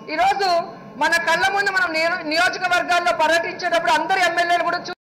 ఈరోజు మన కళ్ళ ముందు మనం నియో- నియోజకవర్గాల్లో పర్యటించేటప్పుడు అందరు ఎమ్మెల్యేలు కూడా చూ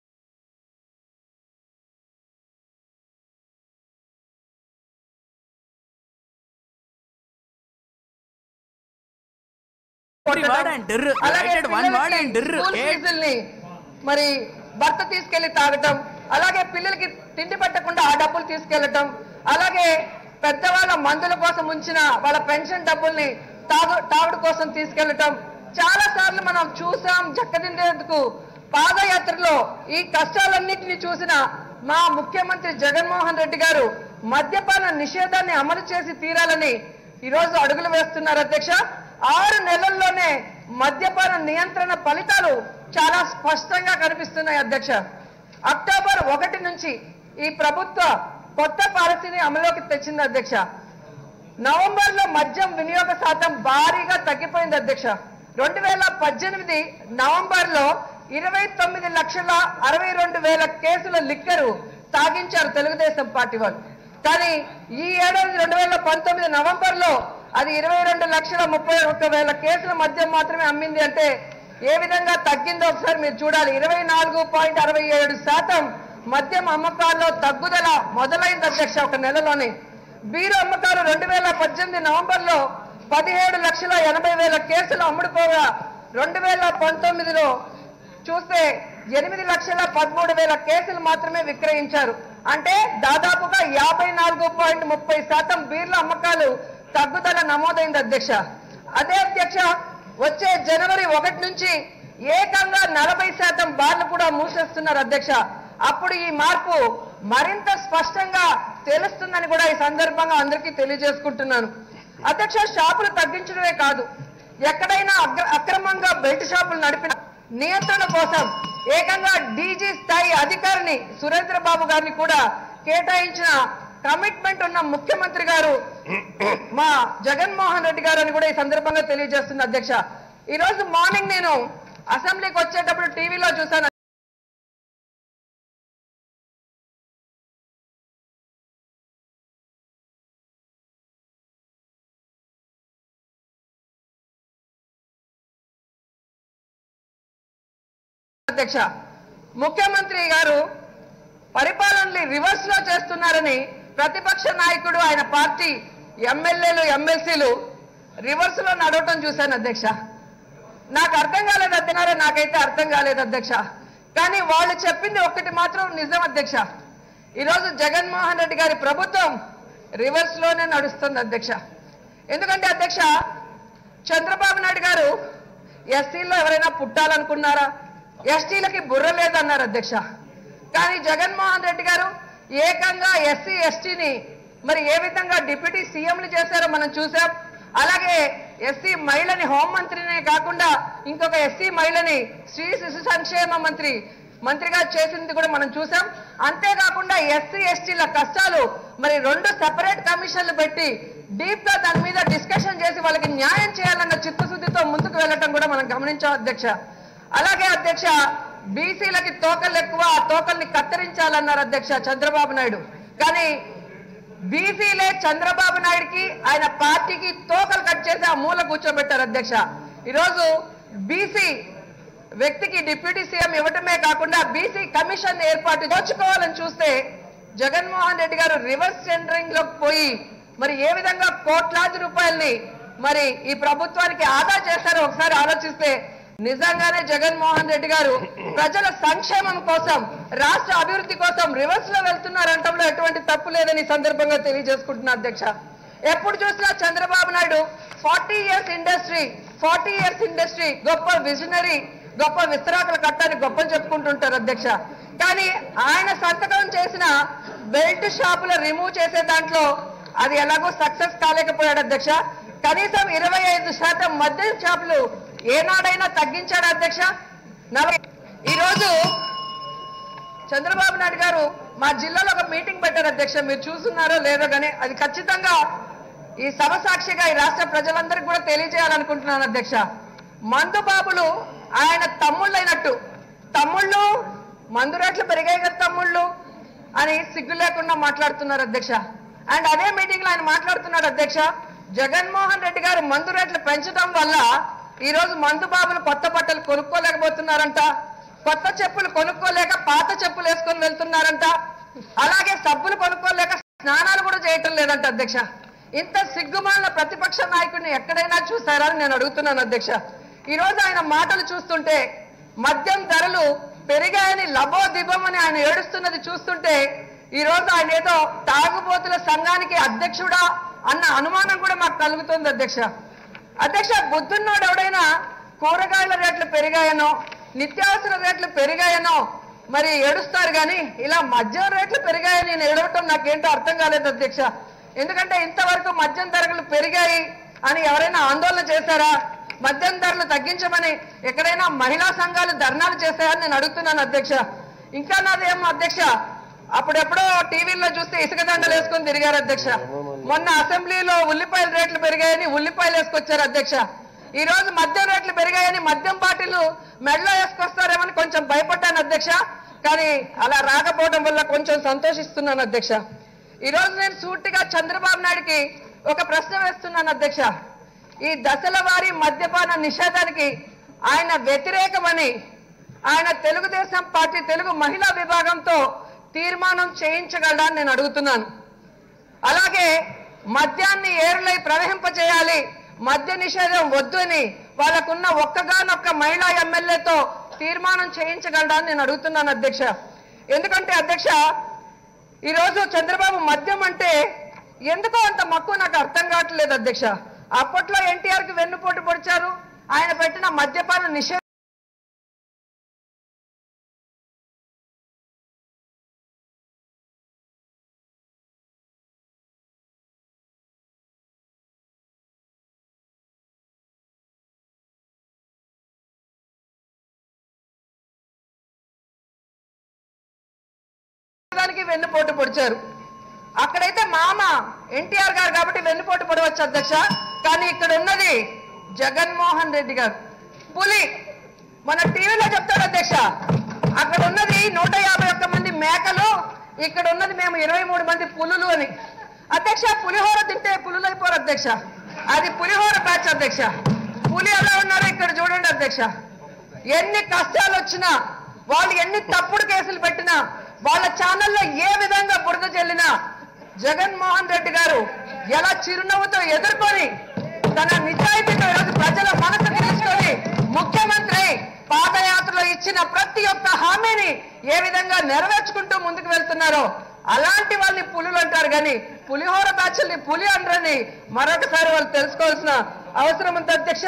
Every word and dirr. అలాగే Write it one word and dirr. పిల్లలకి స్కూల్ Eight. ఫీజుల్ని మరి భర్త తీసుకెళ్లి తాగటం అలాగే పిల్లలకి తిండి పెట్టకుండా ఆ డబ్బులు తీసుకెళ్లటం అలాగే పెద్దవాళ్ళ మందుల కోసం ఉంచిన వాళ్ళ పెన్షన్ డబ్బుల్ని తాగు తాగుడు కోసం తీసుకెళ్లటం చాలా సార్లు మనం చూసాం చక్కదిండేందుకు పాదయాత్రలో ఈ కష్టాలన్నింటినీ చూసిన మా ముఖ్యమంత్రి జగన్మోహన్ రెడ్డి గారు మద్యపాన నిషేధాన్ని అమలు చేసి తీరాలని ఈరోజు అడుగులు వేస్తున్నారు అధ్యక్ష ఆరు నెలల్లోనే మద్యపాన నియంత్రణ ఫలితాలు చాలా స్పష్టంగా కనిపిస్తున్నాయి అధ్యక్ష అక్టోబర్ ఒకటి నుంచి ఈ ప్రభుత్వ కొత్త పాలసీని అమలులోకి తెచ్చింది అధ్యక్ష నవంబర్ లో మద్యం వినియోగ శాతం భారీగా తగ్గిపోయింది అధ్యక్ష రెండు వేల పద్దెనిమిది నవంబర్ లో ఇరవై తొమ్మిది లక్షల అరవై రెండు వేల కేసుల లిక్కరు తాగించారు తెలుగుదేశం పార్టీ వాళ్ళు కానీ ఈ ఏడాది రెండు వేల పంతొమ్మిది నవంబర్ లో అది ఇరవై రెండు లక్షల ముప్పై ఒక్క వేల కేసుల మద్యం మాత్రమే అమ్మింది అంటే ఏ విధంగా తగ్గిందో ఒకసారి మీరు చూడాలి ఇరవై నాలుగు పాయింట్ అరవై ఏడు శాతం మద్యం అమ్మకాల్లో తగ్గుదల మొదలైంది అధ్యక్ష ఒక నెలలోనే బీరు అమ్మకాలు రెండు వేల పద్దెనిమిది నవంబర్ లో పదిహేడు లక్షల ఎనభై వేల కేసులు అమ్ముడుపోగా రెండు వేల పంతొమ్మిదిలో చూస్తే ఎనిమిది లక్షల పదమూడు వేల కేసులు మాత్రమే విక్రయించారు అంటే దాదాపుగా యాభై నాలుగు పాయింట్ ముప్పై శాతం బీర్ల అమ్మకాలు తగ్గుదల నమోదైంది అధ్యక్ష అదే అధ్యక్ష వచ్చే జనవరి ఒకటి నుంచి ఏకంగా నలభై శాతం బార్లు కూడా మూసేస్తున్నారు అధ్యక్ష అప్పుడు ఈ మార్పు మరింత స్పష్టంగా తెలుస్తుందని కూడా ఈ సందర్భంగా అందరికీ తెలియజేసుకుంటున్నాను అధ్యక్ష షాపులు తగ్గించడమే కాదు ఎక్కడైనా అగ్ర- అక్రమంగా బెల్ట్ షాపులు నడిపిన నియంత్రణ కోసం ఏకంగా డీజీ స్థాయి అధికారిని సురేంద్ర బాబు గారిని కూడా కేటాయించిన కమిట్మెంట్ ఉన్న ముఖ్యమంత్రి గారు మా జగన్మోహన్ రెడ్డి గారు అని కూడా ఈ సందర్భంగా తెలియజేస్తుంది అధ్యక్ష ఈ రోజు మార్నింగ్ నేను అసెంబ్లీకి వచ్చేటప్పుడు టీవీలో చూశాను అధ్యక్ష ముఖ్యమంత్రి గారు పరిపాలనని రివర్స్ లో చేస్తున్నారని ప్రతిపక్ష నాయకుడు ఆయన పార్టీ ఎమ్మెల్యేలు ఎమ్మెల్సీలు రివర్స్ లో నడవటం చూశాను అధ్యక్ష నాకు అర్థం కాలేదు అధ్యనారా నాకైతే అర్థం కాలేదు అధ్యక్ష కానీ వాళ్ళు చెప్పింది ఒక్కటి మాత్రం నిజం అధ్యక్ష ఈరోజు జగన్మోహన్ రెడ్డి గారి ప్రభుత్వం రివర్స్ లోనే నడుస్తుంది అధ్యక్ష ఎందుకంటే అధ్యక్ష చంద్రబాబు నాయుడు గారు ఎస్సీలో ఎవరైనా పుట్టాలనుకున్నారా ఎస్టీలకి బుర్ర లేదన్నారు అధ్యక్ష కానీ జగన్మోహన్ రెడ్డి గారు ఏకంగా ఎస్సీ ఎస్టీని మరి ఏ విధంగా డిప్యూటీ సీఎంలు చేశారో మనం చూసాం అలాగే ఎస్సీ మహిళని హోంమంత్రినే కాకుండా ఇంకొక ఎస్సీ మహిళని శ్రీ శిశు సంక్షేమ మంత్రి మంత్రిగా చేసింది కూడా మనం చూసాం అంతేకాకుండా ఎస్సీ ఎస్టీల కష్టాలు మరి రెండు సెపరేట్ కమిషన్లు పెట్టి డీప్ గా దాని మీద డిస్కషన్ చేసి వాళ్ళకి న్యాయం చేయాలన్న చిత్తశుద్ధితో ముందుకు వెళ్ళటం కూడా మనం గమనించాం అధ్యక్ష అలాగే అధ్యక్ష బీసీలకి తోకలు ఎక్కువ ఆ తోకల్ని కత్తిరించాలన్నారు అధ్యక్ష చంద్రబాబు నాయుడు కానీ బీసీలే చంద్రబాబు నాయుడుకి ఆయన పార్టీకి తోకలు కట్ చేసి ఆ మూల కూర్చోబెట్టారు అధ్యక్ష ఈరోజు బీసీ వ్యక్తికి డిప్యూటీ సీఎం ఇవ్వటమే కాకుండా బీసీ కమిషన్ ఏర్పాటు దోచుకోవాలని చూస్తే జగన్మోహన్ రెడ్డి గారు రివర్స్ టెండరింగ్ లోకి పోయి మరి ఏ విధంగా కోట్లాది రూపాయల్ని మరి ఈ ప్రభుత్వానికి ఆదా చేశారో ఒకసారి ఆలోచిస్తే నిజంగానే జగన్మోహన్ రెడ్డి గారు ప్రజల సంక్షేమం కోసం రాష్ట్ర అభివృద్ధి కోసం రివర్స్ లో వెళ్తున్నారంటంలో ఎటువంటి తప్పు లేదని ఈ సందర్భంగా తెలియజేసుకుంటున్నా అధ్యక్ష ఎప్పుడు చూసినా Chandrababu Naidu forty years industry forty years industry గొప్ప విజనరీ గొప్ప విస్తరాకుల కట్టని గొప్పలు చెప్పుకుంటుంటారు అధ్యక్ష కానీ ఆయన సంతకం చేసిన బెల్ట్ షాపుల రిమూవ్ చేసే దాంట్లో అది ఎలాగో సక్సెస్ కాలేకపోయాడు అధ్యక్ష కనీసం ఇరవై ఐదు శాతం మద్యం షాపులు ఏనాడైనా తగ్గించాడు అధ్యక్ష నలభై ఈరోజు చంద్రబాబు నాయుడు గారు మా జిల్లాలో ఒక మీటింగ్ పెట్టారు అధ్యక్ష మీరు చూస్తున్నారో లేదో కానీ అది ఖచ్చితంగా ఈ సభ సాక్షిగా ఈ రాష్ట్ర ప్రజలందరికీ కూడా తెలియజేయాలనుకుంటున్నాను అధ్యక్ష మందు బాబులు ఆయన తమ్ముళ్ళైనట్టు తమ్ముళ్ళు మందు రేట్లు పెరిగాయి కదా తమ్ముళ్ళు అని సిగ్గు లేకుండా మాట్లాడుతున్నారు అధ్యక్ష అండ్ అదే మీటింగ్ లో ఆయన మాట్లాడుతున్నాడు అధ్యక్ష జగన్మోహన్ రెడ్డి గారు మందు రేట్లు పెంచడం వల్ల ఈ రోజు మందు బాబులు కొత్త బట్టలు కొనుక్కోలేకపోతున్నారంట కొత్త చెప్పులు కొనుక్కోలేక పాత చెప్పులు వేసుకొని వెళ్తున్నారంట అలాగే సబ్బులు కొనుక్కోలేక స్నానాలు కూడా చేయటం లేదంట అధ్యక్ష ఇంత సిగ్గుమాలిన ప్రతిపక్ష నాయకుడిని ఎక్కడైనా చూసారా అని నేను అడుగుతున్నాను అధ్యక్ష ఈ రోజు ఆయన మాటలు చూస్తుంటే మద్యం ధరలు పెరిగాయని లబో దిబమని ఆయన ఏడుస్తున్నది చూస్తుంటే ఈ రోజు ఆయన ఏదో తాగుబోతుల సంఘానికి అధ్యక్షుడా అన్న అనుమానం కూడా మాకు కలుగుతుంది అధ్యక్ష అధ్యక్ష బుద్ధున్నోడు ఎవడైనా కూరగాయల రేట్లు పెరిగాయనో నిత్యావసర రేట్లు పెరిగాయనో మరి ఏడుస్తారు కానీ ఇలా మద్యం రేట్లు పెరిగాయని నేను ఏడవటం నాకేంటో అర్థం కాలేదు అధ్యక్ష ఎందుకంటే ఇంతవరకు మద్యం ధరలు పెరిగాయి అని ఎవరైనా ఆందోళన చేశారా మద్యం ధరలు తగ్గించమని ఎక్కడైనా మహిళా సంఘాలు ధర్నాలు చేశాయని నేను అడుగుతున్నాను అధ్యక్ష ఇంకా నాదేమో అధ్యక్ష అప్పుడెప్పుడో టీవీల్లో చూస్తే ఇసుక దండలు వేసుకొని తిరిగారు అధ్యక్ష మొన్న అసెంబ్లీలో ఉల్లిపాయల రేట్లు పెరిగాయని ఉల్లిపాయలు వేసుకొచ్చారు అధ్యక్ష ఈ రోజు మద్యం రేట్లు పెరిగాయని మద్యం బాటిల్ మెడలో వేసుకొస్తారేమని కొంచెం భయపడ్డాను అధ్యక్ష కానీ అలా రాకపోవడం వల్ల కొంచెం సంతోషిస్తున్నాను అధ్యక్ష ఈ రోజు నేను సూటిగా చంద్రబాబు నాయుడికి ఒక ప్రశ్న వేస్తున్నాను అధ్యక్ష ఈ దశల వారి మద్యపాన నిషేధానికి ఆయన వ్యతిరేకమని ఆయన తెలుగుదేశం పార్టీ తెలుగు మహిళా విభాగంతో తీర్మానం చేయించగలడా అని నేను అడుగుతున్నాను అలాగే మద్యాన్ని ఏరులై ప్రవహింపచేయాలి మద్య నిషేధం వద్దు అని వాళ్ళకున్న ఒక్కగానొక్క మహిళా ఎమ్మెల్యేతో తీర్మానం చేయించగలడా అని నేను అడుగుతున్నాను అధ్యక్ష ఎందుకంటే అధ్యక్ష ఈరోజు చంద్రబాబు మద్యం అంటే ఎందుకో అంత మక్కువ నాకు అర్థం కావట్లేదు అధ్యక్ష అప్పట్లో ఎన్టీఆర్ కి వెన్నుపోటు పొడిచారు ఆయన పెట్టిన మద్యపాన నిషేధం దానికి వెన్నుపోటు పొడిచారు అక్కడైతే మామ ఎన్టీఆర్ గారు కాబట్టి వెన్నుపోటు పొడవచ్చు అధ్యక్ష కానీ ఇక్కడ ఉన్నది జగన్మోహన్ రెడ్డి గారు పులి మన టీవీలో చెప్తాడు అధ్యక్ష అక్కడ ఉన్నది నూట యాభై ఒక్క మంది మేకలు ఇక్కడ ఉన్నది మేము ఇరవై మూడు మంది పులులు అని అధ్యక్ష పులిహోర తింటే పులులు అయిపోరు అధ్యక్ష అది పులిహోర బ్యాచ్ అధ్యక్ష పులి ఎలా ఉన్నారో ఇక్కడ చూడండి అధ్యక్ష ఎన్ని కష్టాలు వచ్చినా వాళ్ళు ఎన్ని తప్పుడు కేసులు పెట్టినా వాళ్ళ ఛానల్లో ఏ విధంగా బురద చెల్లినా జగన్మోహన్ రెడ్డి గారు ఎలా చిరునవ్వుతో ఎదుర్కొని తన నిజాయితీతో ఈరోజు ప్రజల మనసు తెలుసుకొని ముఖ్యమంత్రి పాదయాత్రలో ఇచ్చిన ప్రతి ఒక్క హామీని ఏ విధంగా నెరవేర్చుకుంటూ ముందుకు వెళ్తున్నారో అలాంటి వాళ్ళని పులులు అంటారు కానీ పులిహోర బ్యాచ్ల్ని పులి అంటారని మరొకసారి వాళ్ళు తెలుసుకోవాల్సిన అవసరం ఉంది అధ్యక్ష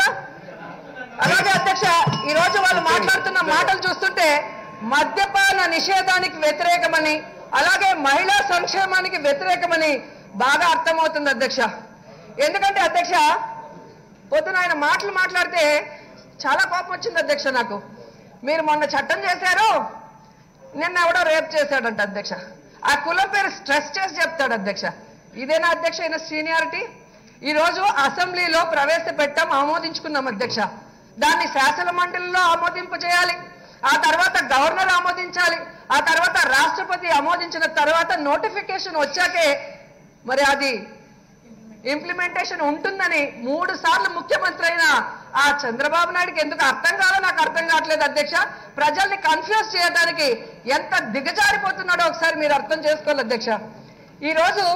అలాగే అధ్యక్ష ఈ రోజు వాళ్ళు మాట్లాడుతున్న మాటలు చూస్తుంటే మద్యపాన నిషేధానికి వ్యతిరేకమని అలాగే మహిళా సంక్షేమానికి వ్యతిరేకమని బాగా అర్థమవుతుంది అధ్యక్ష ఎందుకంటే అధ్యక్ష పొద్దున ఆయన మాటలు మాట్లాడితే చాలా కోపం వచ్చింది అధ్యక్ష నాకు మీరు మొన్న చట్టం చేశారు నిన్న ఎవడో రేప్ చేశాడంట అధ్యక్ష ఆ కులం పేరు స్ట్రెస్ చేసి చెప్తాడు అధ్యక్ష ఇదేనా అధ్యక్ష అయిన సీనియారిటీ ఈ రోజు అసెంబ్లీలో ప్రవేశపెట్టాం ఆమోదించుకున్నాం అధ్యక్ష దాన్ని శాసన మండలిలో ఆమోదింపు చేయాలి ఆ తర్వాత గవర్నర్ ఆమోదించాలి ఆ తర్వాత రాష్ట్రపతి ఆమోదించిన తర్వాత నోటిఫికేషన్ వచ్చాకే మరి అది ఇంప్లిమెంటేషన్ ఉంటుందని మూడు సార్లు ముఖ్యమంత్రి అయిన ఆ చంద్రబాబు నాయుడుకి ఎందుకు అర్థం కాదో నాకు అర్థం కావట్లేదు అధ్యక్ష ప్రజల్ని కన్ఫ్యూజ్ చేయడానికి ఎంత దిగజారిపోతున్నాడో ఒకసారి మీరు అర్థం చేసుకోవాలి అధ్యక్ష ఈ రోజు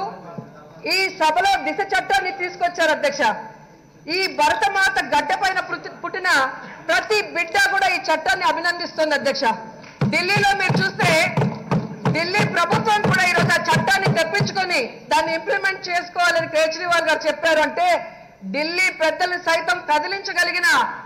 ఈ సభలో దిశ చట్టాన్ని తీసుకొచ్చారు అధ్యక్ష ఈ భరతమాత గడ్డ పైన పుట్టి- పుట్టిన ప్రతి బిడ్డ కూడా ఈ చట్టాన్ని అభినందిస్తుంది అధ్యక్ష ఢిల్లీలో మీరు చూస్తే ఢిల్లీ ప్రభుత్వం కూడా ఈరోజు ఆ చట్టాన్ని తెప్పించుకొని దాన్ని ఇంప్లిమెంట్ చేసుకోవాలని కేజ్రీవాల్ గారు చెప్పారు అంటే ఢిల్లీ పెద్దల్ని సైతం కదిలించగలిగిన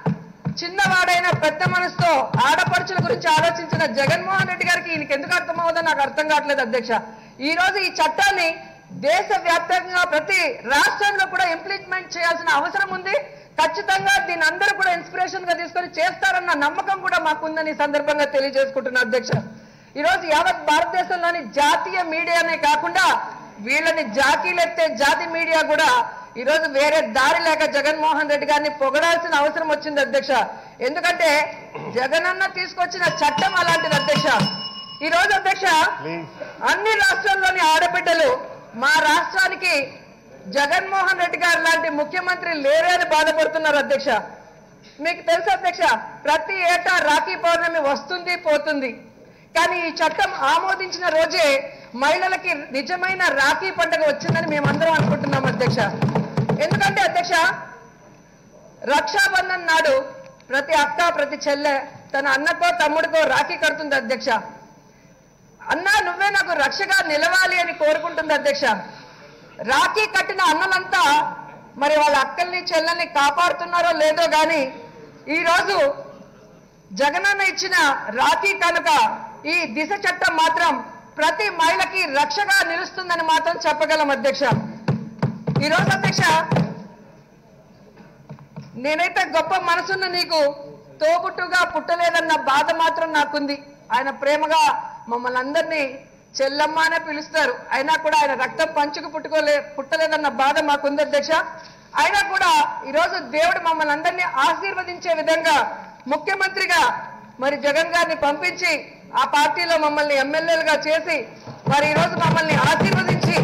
చిన్నవాడైన పెద్ద మనసుతో ఆడపడుచుల గురించి ఆలోచించిన జగన్మోహన్ రెడ్డి గారికి ఈయనకి ఎందుకు అర్థమవుదో నాకు అర్థం కావట్లేదు అధ్యక్ష ఈ రోజు ఈ చట్టాన్ని దేశ వ్యాప్తంగా ప్రతి రాష్ట్రంలో కూడా ఇంప్లిమెంట్ చేయాల్సిన అవసరం ఉంది ఖచ్చితంగా దీన్ని అందరూ కూడా ఇన్స్పిరేషన్ గా తీసుకొని చేస్తారన్న నమ్మకం కూడా మాకుందని ఈ సందర్భంగా తెలియజేసుకుంటున్నా అధ్యక్ష ఈ రోజు యావత్ భారతదేశంలోని జాతీయ మీడియానే కాకుండా వీళ్ళని జాకీలెత్తే జాతి మీడియా కూడా ఈ రోజు వేరే దారి లేక జగన్మోహన్ రెడ్డి గారిని పొగడాల్సిన అవసరం వచ్చింది అధ్యక్ష ఎందుకంటే జగనన్న తీసుకొచ్చిన చట్టం అలాంటిది అధ్యక్ష ఈ రోజు అధ్యక్ష అన్ని రాష్ట్రాల్లోని ఆడబిడ్డలు మా రాష్ట్రానికి జగన్మోహన్ రెడ్డి గారు లాంటి ముఖ్యమంత్రి లేరే అని బాధపడుతున్నారు అధ్యక్ష మీకు తెలుసు అధ్యక్ష ప్రతి ఏటా రాఖీ పౌర్ణమి వస్తుంది పోతుంది కానీ ఈ చట్టం ఆమోదించిన రోజే మహిళలకి నిజమైన రాఖీ పండుగ వచ్చిందని మేమందరం అనుకుంటున్నాం అధ్యక్ష ఎందుకంటే అధ్యక్ష రక్షాబంధన్ నాడు ప్రతి అక్క ప్రతి చెల్లె తన అన్నకో తమ్ముడికో రాఖీ కడుతుంది అధ్యక్ష అన్నా నువ్వే నాకు రక్షగా నిలవాలి అని కోరుకుంటుంది అధ్యక్ష రాఖీ కట్టిన అన్నలంతా మరి వాళ్ళ అక్కల్ని చెల్లెల్ని కాపాడుతున్నారో లేదో గాని ఈ రోజు జగనన్న ఇచ్చిన రాఖీ కనుక ఈ దిశ చట్టం మాత్రం ప్రతి మహిళకి రక్షగా నిలుస్తుందని మాత్రం చెప్పగలం అధ్యక్ష ఈ రోజు అధ్యక్ష నేనైతే గొప్ప మనసున్న నీకు తోబుట్టుగా పుట్టలేదన్న బాధ మాత్రం నాకుంది ఆయన ప్రేమగా మమ్మల్ని అందరినీ చెల్లమ్మ అనే పిలుస్తారు అయినా కూడా ఆయన రక్తం పంచుకు పుట్టుకోలే పుట్టలేదన్న బాధ మాకుంది అధ్యక్ష అయినా కూడా ఈరోజు దేవుడు మమ్మల్ని అందరినీ ఆశీర్వదించే విధంగా ముఖ్యమంత్రిగా మరి జగన్ గారిని పంపించి ఆ పార్టీలో మమ్మల్ని ఎమ్మెల్యేలుగా చేసి మరి ఈరోజు మమ్మల్ని ఆశీర్వదించి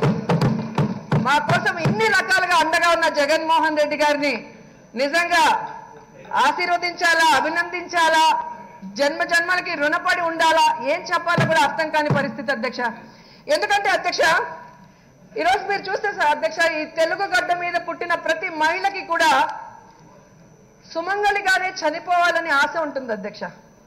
మా కోసం ఇన్ని రకాలుగా అండగా ఉన్న జగన్మోహన్ రెడ్డి గారిని నిజంగా ఆశీర్వదించాలా అభినందించాలా జన్మ జన్మలకి రుణపడి ఉండాలా ఏం చెప్పాలో కూడా అర్థం కాని పరిస్థితి అధ్యక్ష ఎందుకంటే అధ్యక్ష ఈరోజు మీరు చూస్తే సార్ అధ్యక్ష ఈ తెలుగు గడ్డ మీద పుట్టిన ప్రతి మహిళకి కూడా సుమంగళిగానే చనిపోవాలని ఆశ ఉంటుంది అధ్యక్ష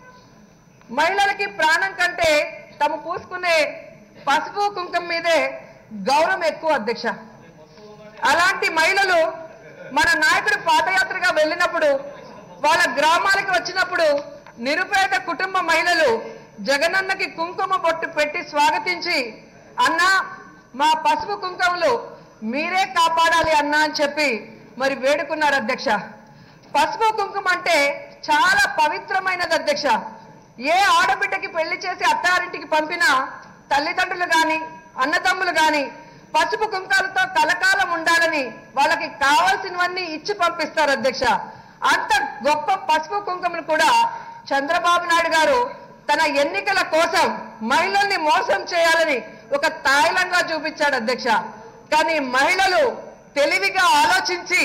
మహిళలకి ప్రాణం కంటే తమ పూసుకునే పసుపు కుంకుమ మీదే గౌరవం ఎక్కువ అధ్యక్ష అలాంటి మహిళలు మన నాయకుడు పాదయాత్రగా వెళ్ళినప్పుడు వాళ్ళ గ్రామాలకు వచ్చినప్పుడు నిరుపేద కుటుంబ మహిళలు జగనన్నకి కుంకుమ బొట్టు పెట్టి స్వాగతించి అన్నా మా పసుపు కుంకుమలు మీరే కాపాడాలి అన్నా అని చెప్పి మరి వేడుకున్నారు అధ్యక్ష పసుపు కుంకుమ అంటే చాలా పవిత్రమైనది అధ్యక్ష ఏ ఆడబిడ్డకి పెళ్లి చేసి అత్తారింటికి పంపినా తల్లిదండ్రులు గాని అన్నదమ్ములు గాని పసుపు కుంకాలతో కలకాలం ఉండాలని వాళ్ళకి కావాల్సినవన్నీ ఇచ్చి పంపిస్తారు అధ్యక్ష అంత గొప్ప పసుపు కుంకుమలు కూడా చంద్రబాబు నాయుడు గారు తన ఎన్నికల కోసం మహిళల్ని మోసం చేయాలని ఒక తాయిలంగా చూపించాడు అధ్యక్ష కానీ మహిళలు తెలివిగా ఆలోచించి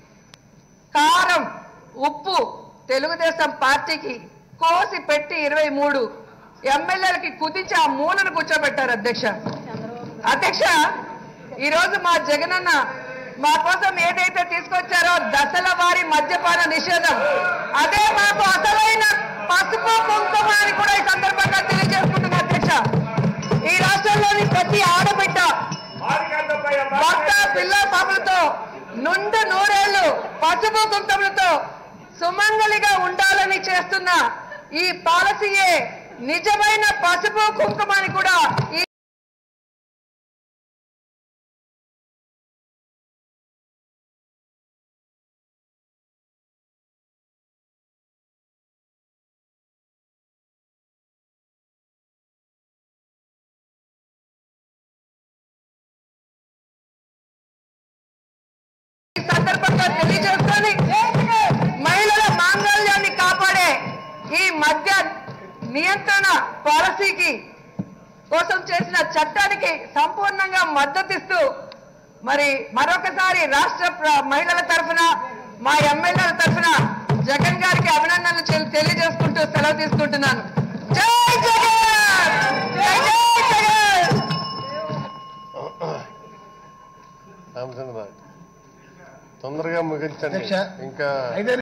కారం ఉప్పు తెలుగుదేశం పార్టీకి కోసి పెట్టి ఇరవై మూడు ఎమ్మెల్యేలకి కుదించి ఆ మూలను కూర్చోబెట్టారు అధ్యక్ష అధ్యక్ష ఈ రోజు మా జగనన్న మా కోసం ఏదైతే తీసుకొచ్చారో దశల వారి మద్యపాన నిషేధం అదే మాకు అసలైన పసుపు కుంకుమ అని కూడా ఈ సందర్భంగా తెలియజేసుకుంటున్నా అధ్యక్ష ఈ రాష్ట్రంలోని ప్రతి ఆడబిడ్డ భర్త పిల్ల పాపలతో నుండు నూరేళ్లు పసుపు కుంకుమలతో సుమంగలిగా ఉండాలని చేస్తున్న ఈ పాలసీయే నిజమైన పసుపు కుంకుమ అని కూడా ఈ ఈ సందర్భంగా తెలియజేసుకొని మహిళల మాంగళ్యాన్ని కాపాడే ఈ మద్య నియంత్రణ పాలసీకి కోసం చేసిన చట్టానికి సంపూర్ణంగా మద్దతిస్తూ మరి మరొకసారి రాష్ట్ర ప్ర- మహిళల తరఫున మా ఎమ్మెల్యేల తరఫున జగన్ గారికి అభినందనలు చెల్- తెలియజేసుకుంటూ సెలవు తీసుకుంటున్నాను జై జగన్ జై జై జగన్ రామచంద్ర తొందరగా ముగించండి అధ్యక్ష, ఇంకా ఐదే